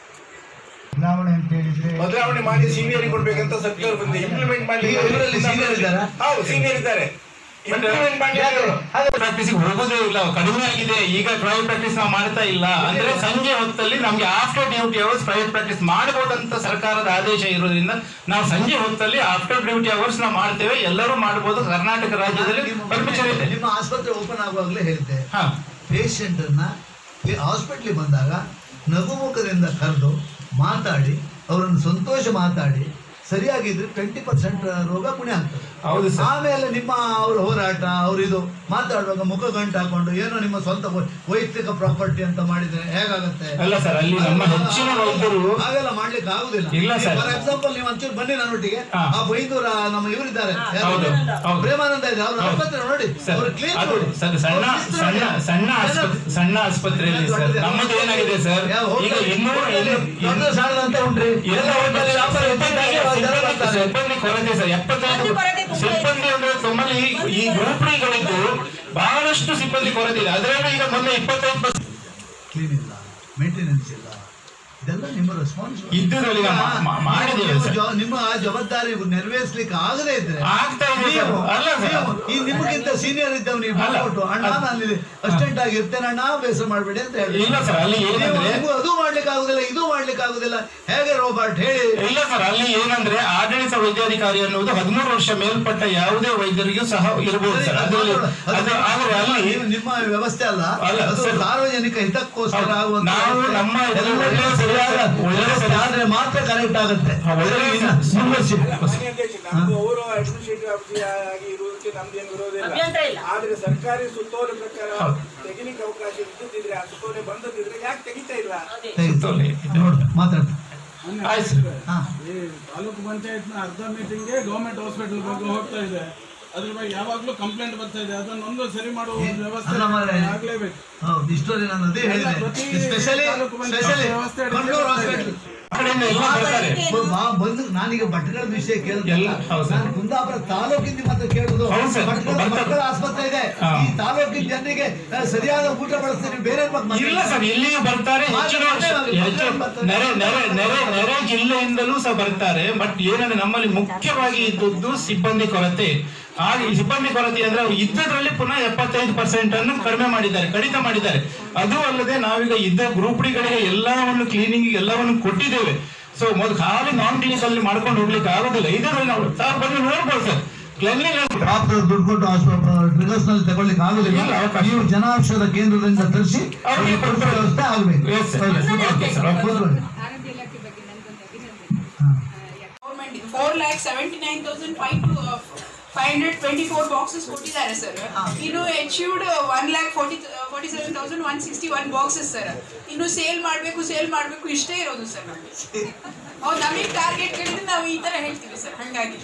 ಬದಲಾವಣೆ ಅಂತ ಹೇಳಿದ್ರೆ ಬದಲಾವಣೆ ಮಾಡಿ ಸೀನಿಯರ್ ಕೊಡ್ಬೇಕಂತ ಸರ್ಕಾರ ಬಂದಿದೆ ಇಂಪ್ಲಿಮೆಂಟ್ ಮಾಡಿ ಈಗ ಇವರಲ್ಲಿ senior ಇದ್ದಾರಾ? ಹೌದು ಸೀನಿಯರ್ ಇದ್ದಾರೆ ಇಂಪ್ಲಿಮೆಂಟ್ ಮಾಡಿ ಪ್ರಾಕ್ಟೀಸ್ ಹೋಗೋದೇ ಇಲ್ಲ ಕಡಿಮೆ ಆಗಿದೆ ಈಗ ಪ್ರೈವೇಟ್ ಪ್ರಾಕ್ಟೀಸ್ ನಾವು ಮಾಡ್ತಾ ಇಲ್ಲ ಅಂದ್ರೆ ಸಂಜೆ ಹೊತ್ತಲ್ಲಿ ನಮ್ಗೆ after duty hours private practice ಮಾಡಬಹುದಂತ ಸರ್ಕಾರದ ಆದೇಶ ಇರೋದ್ರಿಂದ ನಾವು ಸಂಜೆ ಹೊತ್ತಲ್ಲಿ ಆಫ್ಟರ್ ಡ್ಯೂಟಿ ಅವರ್ಸ್ ನಾವು ಮಾಡ್ತೇವೆ ಎಲ್ಲರೂ ಮಾಡಬಹುದು ಕರ್ನಾಟಕ ರಾಜ್ಯದಲ್ಲಿ ಪರ್ಮಿಷನ್ ಇದೆ ನಿಮ್ಮ ಆಸ್ಪತ್ರೆ ಓಪನ್ ಆಗುವಾಗಲೇ ಹೇಳಿದ್ದೆ ಹಾ ಪೇಷಂಟ್ ಅನ್ನ ಹಾಸ್ಪಿಟ್ಲಿಗೆ ಬಂದಾಗ ನಗುಮುಖದಿಂದ ಕರೆದು ಮಾತಾಡಿ ಅವರನ್ನು ಸಂತೋಷ ಮಾತಾಡಿ ಸರಿಯಾಗಿದ್ರೆ ಟ್ವೆಂಟಿ ಪರ್ಸೆಂಟ್ ರೋಗ ಗುಣ ಆಗ್ತದೆ ಹೌದು ಸರ್ ಆಮೇಲೆ ನಿಮ್ಮ ಅವ್ರ ಹೋರಾಟ ಅವ್ರ ಇದು ಮಾತಾಡುವಾಗ ಮುಖ ಗಂಟು ಹಾಕೊಂಡು ಏನೋ ನಿಮ್ಮ ಸ್ವಂತ ವೈ- ವೈಯಕ್ತಿಕ ಪ್ರಾಪರ್ಟಿ ಅಂತ ಮಾಡಿದ್ರೆ ಹೇಗಾಗತ್ತೆ ಅಲ್ಲ ಸರ್ ಅಲ್ಲಿ ನಮ್ಮ ಹೆಚ್ಚಿನ ವೈದ್ಯರು ಹಾಗೆಲ್ಲ ಮಾಡ್ಲಿಕ್ಕೆ ಆಗುದಿಲ್ಲ ಇಲ್ಲ ಸರ್. ಫಾರ್ ಎಕ್ಸಾಂಪಲ್ ನೀವು ಒಂಚೂರು ಬನ್ನಿ ನನ್ನೊಟ್ಟಿಗೆ ಹಾ. ಆ ಬೈದೂರ ನಮ್ಮ ಇವರಿದ್ದಾರೆ ಯಾರು? ಹೌದು, ಹೌದು. ಪ್ರೇಮಾನಂದ ಇದೆ ಅವ್ರ ಹೌದು. ಆಸ್ಪತ್ರೆ ನೋಡಿ ಸರ್ ಅವ್ರು ಕ್ಲೀನ್ ಅದು ಸರ್ ಸಣ್ಣ ಸಣ್ಣ ಸಣ್ಣ ಆಸ್ಪತ್ರೆ ಸಣ್ಣ ಆಸ್ಪತ್ರೆಯಲ್ಲಿ ಸರ್ ನಮ್ಮದು ಏನಾಗಿದೆ ಸರ್ ಈಗ ಇನ್ನೂರು ದೊಡ್ಡ ಸಾಲದಂತ ಉಂಟ್ರಿ ಎಲ್ಲ ಹೋಟೆಲ್ ವ್ಯಾಪಾರ ಹೆಚ್ಚಾಗಿ ಜನ ಬರ್ತಾರೆ. ಸಿಬ್ಬಂದಿ ಕೊರತೆ ಸರ್ ಎಪ್ಪತ್ತೈದು ಸಿಬ್ಬಂದಿ ಕೊರತೆ ತುಂಬಾ ಇದೆ. ಸಿಬ್ಬಂದಿ ಅಂದ್ರೆ ನಮ್ಮಲ್ಲಿ ಈ ಗ್ರೂಪ್ಗಳಿದ್ದು ಬಹಳಷ್ಟು ಸಿಬ್ಬಂದಿ ಕೊರತೆ ಇದೆ ಅದರಲ್ಲೂ ಈಗ ಮೊನ್ನೆ ಇಪ್ಪತ್ತೈದು ಕ್ಲೀನ್ ಇಲ್ಲ ಮೇಂಟೆನೆನ್ಸ್ ಇಲ್ಲ ಇದೆಲ್ಲ ನಿಮ್ಮ ರೆಸ್ಪಾನ್ಸಿಬಿಲಿಟಿ ಇದ್ದುದ್ರಲ್ಲಿ ಈಗ ಮಾ- ಮಾ- ಮಾಡಿದ್ದೇವೆ ಸರ್ ನಿಮ್ಮ ಆ ಜವಾಬ್ದಾರಿ ನೆರವೇರಿಸಲಿಕ್ಕೆ ಆಗದೇ ಇದ್ರೆ ಆಗ್ತಾ ಇದೆ ಸರ್. ನೀವು- ಅಲ್ಲ ಸರ್. ನೀವು ಈ ನಿಮಗಿಂತ ಸೀನಿಯರ್ ಇದ್ದವ್ ನೀವು ಅಲ್ಲ. ಮಾಡ್ಕೊಟ್ಟು ಅಣ್ಣ ನಾನು ಅಲ್ಲಿ ಅಸ್ಟೆಂಟ್ ಆಗಿ ಇರ್ತೇನೆ ಅಣ್ಣ ಬೇಸರ ಮಾಡಬೇಡಿ ಅಂತ ಹೇಳಿ ಇಲ್ಲ ಸರ್ ಅಲ್ಲಿ ಏನಂದ್ರೆ ನೀವು ಅದು ಮಾಡ್ಲಿಕ್ಕೆ ಆಗುದಿಲ್ಲ ಇದು ಮಾಡ್ಲಿಕ್ಕೆ ಆಗುದಿಲ್ಲ ಹೇಗೆ ರೋಬರ್ಟ್ ಹೇಳಿ ಇಲ್ಲ ಸರ್ ಅಲ್ಲಿ ಏನಂದ್ರೆ ಆಡಳಿತ ವೈದ್ಯಾಧಿಕಾರಿ ಅನ್ನುವುದು ಹದಿಮೂರು ವರ್ಷ ಮೇಲ್ಪಟ್ಟ ಯಾವುದೇ ವೈದ್ಯರಿಗೂ ಸಹ ಇರಬಹುದು ಸರ್ ಅದರಲ್ಲಿ ಅದು ಆದರೆ ಅಲ್ಲಿ ನೀವು ನಿಮ್ಮ ವ್ಯವಸ್ಥೆ ಅಲ್ಲ ಅಲ್ಲ, ಅದು ಸರ್. ಸಾರ್ವಜನಿಕ ಹಿತಕ್ಕೋಸ್ಕರ ಹೌದು. ಆಗುವಂತ ನಾವು ವ್ಯವಸ್ಥೆ. ನಮ್ಮ ಇದರಲ್ಲಿ ಎಲ್ಲವೂ ಒಳ್ಳೆಯ ಸರಿಯಾದ ಒಳ್ಳೆಯ ವ್ಯವಸ್ಥೆ ಆದ್ರೆ ಮಾತ್ರ ಕರೆಕ್ಟ್ ಆಗುತ್ತೆ ಹಾ, ಒಳ್ಳೆಯ Membership. ಮಾನ್ಯ ಅಧ್ಯಕ್ಷ, ನಮ್ದು ಅವರು ಅಡ್ಮಿನಿಸ್ಟ್ರೇಟಿವ್ ಆಫೀಸರ್ ಆಗಿ ಇರುವುದಕ್ಕೆ ನಮ್ದೇನು ವಿರೋಧ ಅಭ್ಯಂತರ ಇಲ್ಲ ಇಲ್ಲ. ಆದ್ರೆ ಸರ್ಕಾರಿ ಸುತ್ತೋಲೆ ಪ್ರಕಾರ ಹೌದು. ತೆಗಿಲಿಕ್ಕೆ ಅವಕಾಶ ಇದ್ದಿದ್ರೆ ಆ ಸುತ್ತೋಲೆ ಬಂದದಿದ್ರೆ ಯಾಕೆ ತೆಗಿತಾ ಇಲ್ಲ ತೆಗೆದು. ನೋಡು ಮಾತಾಡು ಆಯ್ತು ಸರ್ ಹಾ ಈ ತಾಲೂಕು ಪಂಚಾಯತ್ನ ಅರ್ಧ ಮೀಟಿಂಗ್ಗೆ ಗೌರ್ಮೆಂಟ್ ಹಾಸ್ಪಿಟಲ್ ಬಗ್ಗೆ ಹೋಗ್ತಾ ಇದೆ ಅದ್ರ ಬಗ್ಗೆ ಯಾವಾಗ್ಲೂ ಕಂಪ್ಲೇಂಟ್ ಬರ್ತಾ ಇದೆ ಅದನ್ನೊಂದು ಸರಿ ಮಾಡುವ ಒಂದು ವ್ಯವಸ್ಥೆ ಅಲ್ಲ ಮಾರ್ರೆ. ಆಗ್ಲೇಬೇಕು ಹೌದು ಇಷ್ಟೊಂದು ನಾನು ಅದೇ ಹೇಳಿದೆ ಪ್ರತಿ ಸ್ಪೆಷಲಿ ತಾಲೂಕು ಪಂಚಾಯತ್ ಸ್ಪೆಷಲಿ ವ್ಯವಸ್ಥೆ ಅಡಿಯಲ್ಲಿ ಕಣ್ಣೂರು ಬರ್ತಾ ಇದೆ. ಹಾಸ್ಪಿಟಲ್ ಆ ಕಡೆಯಿಂದ ಎಲ್ಲ ಬರ್ತಾರೆ ಬಂದು ನಾನೀಗ ಭಟ್ಕಳ ವಿಷಯ ಕೇಳಿದೆ ಎಲ್ಲ, ಹೌದು ಸರ್. ನಾನು ಕುಂದಾಪುರ ತಾಲೂಕಿಂದ ಮಾತ್ರ ಕೇಳುದು ಹೌದು ಸರ್, ಭಟ್ಕಳ ಬರ್ತಾರೆ. ಭಟ್ಕಳ ಆಸ್ಪತ್ರೆ ಇದೆ ಹಾ. ಈ ತಾಲೂಕಿನ ಜನರಿಗೆ ಆ, ಸರಿಯಾದ ಊಟ ಬಳಸ್ತೀರಿ ಬೇರೆ ಬಗ್ಗೆ ಇಲ್ಲ ಸರ್ ಇಲ್ಲಿಯೂ ಬರ್ತಾರೆ ಹೆಚ್ಚಿನ ಹೆಚ್ಚು ನೆರೆ ನೆರೆ ನೆರೆ ನೆರೆ ಜಿಲ್ಲೆಯಿಂದಲೂ ಸಹ ಬರ್ತಾರೆ ಬಟ್ ಏನಂದ್ರೆ ನಮ್ಮಲ್ಲಿ ಮುಖ್ಯವಾಗಿ ಇದ್ದದ್ದು ಸಿಬ್ಬಂದಿ ಕೊರತೆ ಆ ಈ ಸಿಬ್ಬಂದಿ ಕೊರತೆ ಅಂದ್ರೆ ಅವ್ರು ಇದ್ದದ್ರಲ್ಲಿ ಪುನಃ ಎಪ್ಪತ್ತೈದು ಪರ್ಸೆಂಟ್ ಅನ್ನು ಕಡಿಮೆ ಮಾಡಿದ್ದಾರೆ ಕಡಿತ ಮಾಡಿದ್ದಾರೆ ಅದು ಅಲ್ಲದೆ ನಾವೀಗ ಇದ್ದ ಗ್ರೂಪ್ ಡಿಗಳಿಗೆ ಎಲ್ಲವನ್ನು ಕ್ಲೀನಿಂಗ್ ಎಲ್ಲವನ್ನು ಕೊಟ್ಟಿದ್ದೇವೆ ಸೊ ಮೊದಲು ಖಾಲಿ ನಾನ್ ಕ್ಲಿನಿಕ್ ಅಲ್ಲಿ ಮಾಡ್ಕೊಂಡು ಹೋಗ್ಲಿಕ್ಕೆ ಆಗೋದಿಲ್ಲ ಇದರಲ್ಲಿ ನಾವು ತಾವು ಬಂದು ನೋಡ್ಬೋದು ಸರ್ ಕ್ಲೆನ್ಲಿನೆಸ್ ಡಾಕ್ಟರ್ ದುಡ್ಡು ಕೊಟ್ಟು ಟ್ರಿಗರ್ಸ್ ನಲ್ಲಿ ತಗೊಳ್ಳಿಕ್ಕೆ ಇಲ್ಲ, ಆಗುದಿಲ್ಲ ಅವಕಾಶ. ನೀವು ಜನೌಷಧ ಕೇಂದ್ರದಿಂದ ತರಿಸಿ ಅವ್ರಿಗೆ ಅವ್ರಿಗೆ ಕೊಡುವ ವ್ಯವಸ್ಥೆ ಆಗಬೇಕು Yes, sir. Okay, sir. ಕೂತ್ಕೊಳ್ಳಿ. ಆರೋಗ್ಯ ಇಲಾಖೆ ಬಗ್ಗೆ ನನಗೊಂದು ಅಭಿನಂದನೆ ಹಾ. Government four lakh seventy nine thousand five two five hundred twenty four boxes ಕೊಟ್ಟಿದ್ದಾರೆ ಸರ್ ಇನ್ನು achieved one lakh forty forty seven thousand one sixty one boxes sir ಇನ್ನು ಸೇಲ್ ಮಾಡಬೇಕು ಸೇಲ್ ಮಾಡಬೇಕು ಇಷ್ಟೇ ಇರೋದು ಸರ್ ನಮಗೆ ಹೌದು ನಮಗೆ ಟಾರ್ಗೆಟ್ಗಳಿಂದ ನಾವು ಈ ಥರ ಹೇಳ್ತೀವಿ ಸರ್ ಹಾಗಾಗಿ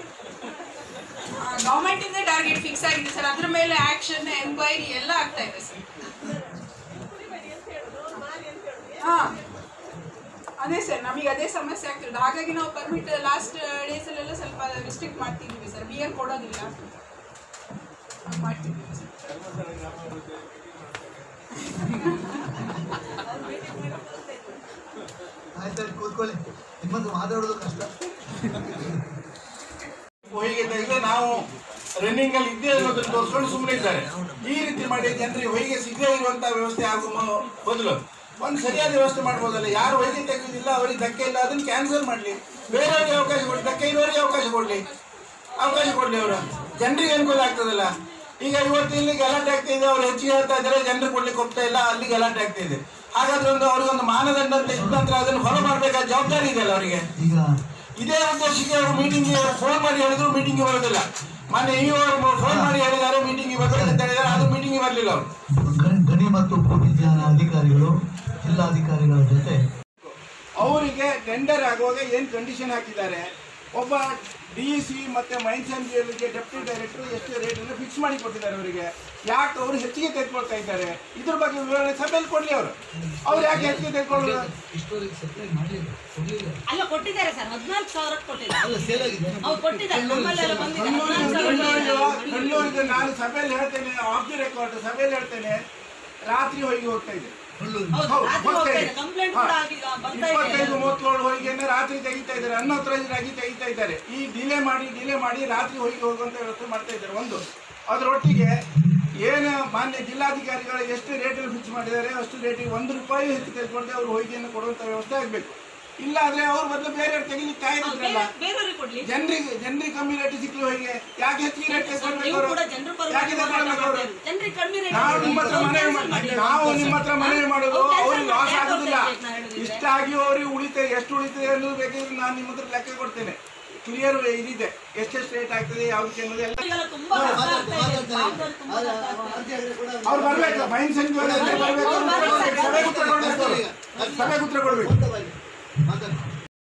ಗೌರ್ಮೆಂಟಿಂದ ಟಾರ್ಗೆಟ್ ಫಿಕ್ಸ್ ಆಗಿದೆ ಸರ್ ಅದ್ರ ಮೇಲೆ ಆಕ್ಷನ್ ಎಂಕ್ವೈರಿ ಎಲ್ಲ ಆಗ್ತಾ ಇದೆ ಸರ್ ಹಾಂ ಅದೇ ಸರ್ ನಮಗೆ ಅದೇ ಸಮಸ್ಯೆ ಆಗ್ತಿರೋದು ಹಾಗಾಗಿ ನಾವು ಪರ್ಮಿಟ್ ಲಾಸ್ಟ್ ಡೇಸಲ್ಲೆಲ್ಲ ಸ್ವಲ್ಪ ರಿಸ್ಟ್ರಿಕ್ಟ್ ಮಾಡ್ತಿದ್ದೀವಿ ಸರ್ ಬಿ ಎಲ್ ಕೊಡೋದಿಲ್ಲ ಹಾಗ್ ಮಾಡ್ತಿದ್ದೀವಿ ಸರ್ ಆಯ್ತಾಯ್ತು ಕೂತ್ಕೊಳ್ಳಿ ನಿಮ್ಮದು ಮಾತಾಡೋದು ಕಷ್ಟ ಹೊಯ್ಗೆ ತೆಗೆದು ನಾವು ರನ್ನಿಂಗ್ ಅಲ್ಲಿ ಇದ್ದೇ ಅನ್ನೋದನ್ನು ತೋರಿಸ್ಕೊಂಡು ಸುಮ್ಮನೆ ಇದ್ದಾರೆ ಈ ರೀತಿ ಮಾಡಿ ಜನರಿಗೆ ಹೊಯ್ಗೆ ಸಿಗದೇ ಇರುವಂತ ವ್ಯವಸ್ಥೆ ಆಗುವ ಮೊ- ಬದಲು ಒಂದು ಸರಿಯಾದ ವ್ಯವಸ್ಥೆ ಮಾಡ್ಬೋದಲ್ಲ ಯಾರು ಹೊಯ್ಗೆ ತೆಗೆದಿಲ್ಲ ಅವರಿಗೆ ಧಕ್ಕೆ ಇಲ್ಲ ಅದನ್ನ ಕ್ಯಾನ್ಸಲ್ ಮಾಡಲಿ ಬೇರೆಯವ್ರಿಗೆ ಅವಕಾಶ ಕೊಡಲಿ ಧಕ್ಕೆ ಇರೋರಿಗೆ ಅವಕಾಶ ಕೊಡಲಿ ಅವಕಾಶ ಕೊಡಲಿ ಅವರು ಜನರಿಗೆ ಅನುಕೂಲ ಆಗ್ತದಲ್ಲ ಈಗ ಇವತ್ತು ಇಲ್ಲಿ ಗಲಾಟೆ ಆಗ್ತಾ ಇದೆ ಅವ್ರು ಹೆಚ್ಚಿಗೆ ಹೇಳ್ತಾ ಇದ್ದಾರೆ ಜನರು ಕೊಡ್ಲಿಕ್ಕೆ ಹೋಗ್ತಾ ಇಲ್ಲ ಅಲ್ಲಿ ಗಲಾಟೆ ಆಗ್ತಾ ಇದೆ ಹಾಗಾದ್ರೆ ಒಂದು ಅವ್ರಿಗೊಂದು ಮಾನದಂಡ ಅಂತ ಇದ್ದ ನಂತರ ಅದನ್ನು ಫಾಲೋ ಮಾಡಬೇಕಾದ ಜವಾಬ್ದಾರಿ ಇದೆಯಲ್ಲ ಅವರಿಗೆ ಈಗ ಇದೇ ಉದ್ದೇಶಕ್ಕೆ ಅವರು ಮೀಟಿಂಗ್ ಫೋನ್ ಮಾಡಿ ಹೇಳಿದ್ರು ಮೀಟಿಂಗ್ ಬರೋದಿಲ್ಲ ಮೊನ್ನೆ ಈ ಅವರು ಫೋನ್ ಮಾಡಿ ಹೇಳಿದ್ದಾರೆ ಮೀಟಿಂಗ್ ಬರ್ಬೇಕು ಅಂತ ಹೇಳಿದ್ದಾರೆ ಅದು ಮೀಟಿಂಗ್ ಬರಲಿಲ್ಲ ಅವರು ಗಣಿ- ಗಣಿ ಮತ್ತು ಭೂವಿಜ್ಞಾನ ಅಧಿಕಾರಿಗಳು ಜಿಲ್ಲಾಧಿಕಾರಿಗಳ ಜೊತೆ ಅವರಿಗೆ ಟೆಂಡರ್ ಆಗುವಾಗ ಏನು ಕಂಡೀಷನ್ ಹಾಕಿದ್ದಾರೆ ಒಬ್ಬ ಡಿ ಸಿ ಮತ್ತೆ ಮೈನ್ಸ್ ಅವರಿಗೆ ಡೆಪ್ಟಿ ಡೈರೆಕ್ಟರ್ ಎಷ್ಟು ರೇಟ್ ಅನ್ನು ಫಿಕ್ಸ್ ಮಾಡಿ ಕೊಟ್ಟಿದ್ದಾರೆ ಅವರಿಗೆ ಯಾಕೆ ಅವರು ಹೆಚ್ಚಿಗೆ ತೆಗೆದುಕೊಳ್ತಾ ಇದ್ದಾರೆ ಇದ್ರ ಬಗ್ಗೆ ವಿವರಣೆ ಸಭೆಯಲ್ಲಿ ಕೊಡ್ಲಿ ಅವರು ಅವ್ರು ಯಾಕೆ ಹೆಚ್ಚಿಗೆ ತೆಗೆದುಕೊಳ್ಳೋದು ಅಲ್ಲ ಕೊಟ್ಟಿದ್ದಾರೆ ಸರ್ ಹದಿನಾಲ್ಕು ಸಾವಿರ ಕೊಟ್ಟಿದ್ದಾರೆ ಅಲ್ಲ ಸೇಲ್ ಆಗಿದೆ ಅವ್ರು ಕೊಟ್ಟಿದ್ದಾರೆ ನಮ್ಮಲ್ಲೆಲ್ಲ ಬಂದಿದೆ ಹದಿನಾಲ್ಕು ಸಾವಿರ ಕಣ್ಣೂರಿಗೆ ಕೊಟ್ಟಿದ್ದಾರೆ. ಕಣ್ಣೂರಿಗೆ ನಾನು ಸಭೆಯಲ್ಲಿ ಹೇಳ್ತೇನೆ ಆಫ್ ದಿ ರೆಕಾರ್ಡ್ ಸಭೆಯಲ್ಲಿ ಹೇಳ್ತೇನೆ ರಾತ್ರಿ ಹೋಗಿ ಹೋಗ್ತಾ ಇದೆ ಹೌದು, ಹೌದು, ರಾತ್ರಿ ಹೋಗ್ತಾ ಹೋಗ್ತಾ ಇದೆ. ಇದೆ ಕಂಪ್ಲೇಂಟ್ ಹಾ. ಕೂಡ ಆಗಿ ಬರ್ತಾ ಇಪ್ಪತ್ತೈದು ಇದೆ ಮೂವತ್ತೇಳು ಹೋಳಿಗೆಯನ್ನು ರಾತ್ರಿ ತೆಗಿತಾ ಇದ್ದಾರೆ ಅನ್ಅಥರೈಸ್ಡ್ ಆಗಿ ತೆಗಿತಾ ಇದ್ದಾರೆ ಈ ಡಿಲೇ ಮಾಡಿ ಡಿಲೇ ಮಾಡಿ ರಾತ್ರಿ ಹೋಗಿ ಹೋಗುವಂತ ವ್ಯವಸ್ಥೆ ಮಾಡ್ತಾ ಇದ್ದಾರೆ ಒಂದು ಅದರೊಟ್ಟಿಗೆ ಏನು ಮಾನ್ಯ ಜಿಲ್ಲಾಧಿಕಾರಿಗಳು ಎಷ್ಟು ರೇಟಲ್ಲಿ ಫಿಕ್ಸ್ ಮಾಡಿದ್ದಾರೆ ಅಷ್ಟು ರೇಟಿಗೆ ಒಂದು ರೂಪಾಯಿ ಹೆಚ್ಚು ತೆಗೆದುಕೊಂಡೆ ಅವರು ಹೋಳಿಗೆಯನ್ನು ಕೊಡುವಂತ ವ್ಯವಸ್ಥೆ ಆಗಬೇಕು ಇಲ್ಲ ಆದ್ರೆ ಅವ್ರ ಬದಲು ಬೇರೆಯವ್ರು ತೆಗಿಲಿಕ್ಕೆ ಕಾಯ್ದಿದ್ರಲ್ಲ ಬೇರೆ- ಬೇರೆಯವ್ರಿಗೆ ಕೊಡ್ಲಿ ಜನರಿಗೆ ಜನರಿಗೆ ಕಮ್ಮಿ ರೇಟ್ ಸಿಕ್ಲಿ ಹೋಗಿ ಯಾಕೆ ಹೆಚ್ಚಿಗೆ ರೇಟ್ ನೀವು ಕೂಡ ಜನರ ಪರವಾಗಿ ಯಾಕೆ ತಗೊಳ್ಬೇಕು ಅವರು ಜನರಿಗೆ ಕಡಿಮೆ rate ನಾವು ನಿಮ್ಮ ಹತ್ರ ಮನವಿ cancel ಮಾಡಿ ಮಾಡಿ. ನಾವು ನಿಮ್ಮ ಹತ್ರ ಮನವಿ ಮಾಡೋದು ಅವ್ರು cancel ಅವ್ರಿಗೆ ಲಾಸ್ ಮಾಡಿ. ಆಗುದಿಲ್ಲ ಯಾಕೆ ಹೋಗ್ತಾ ಇದ್ದೀವಿ ಅಂತ ಇಷ್ಟಾಗಿ ಅವ್ರಿಗೆ ಉಳಿತದೆ ಎಷ್ಟು ಉಳಿತದೆ ಅನ್ನೋದು ಬೇಕಿದ್ರೆ ನಾನು ನಿಮ್ಮ ಹತ್ರ ಲೆಕ್ಕ ಕೊಡ್ತೇನೆ ಕ್ಲಿಯರ್ ಇದಿದೆ ಎಷ್ಟೆಷ್ಟು ರೇಟ್ ಆಗ್ತದೆ ಯಾವ್ದಕ್ಕೆ ಅನ್ನೋದು ಎಲ್ಲ ಈಗೆಲ್ಲ ತುಂಬಾ ಕಷ್ಟ ಆಗ್ತಾ ಇದೆ. ಜವಾಬ್ದಾರಿ ತುಂಬಾ ಕಷ್ಟ ಆಗ್ತಾ ಇದೆ. ಅವ್ರು ಬರ್ಬೇಕು ಮೈನ್ ಸಂಖ್ಯೆ ಬರ್ಬೇಕು ಅವ್ರು ಬರ್ಬೇಕು. ಸಭೆ ಉತ್ತರ ಕೊಡ್ಬೇಕು ಸಭೆ ಉತ್ತರ ಕೊಡ್ಬೇಕು ಮಾತಾಡಿ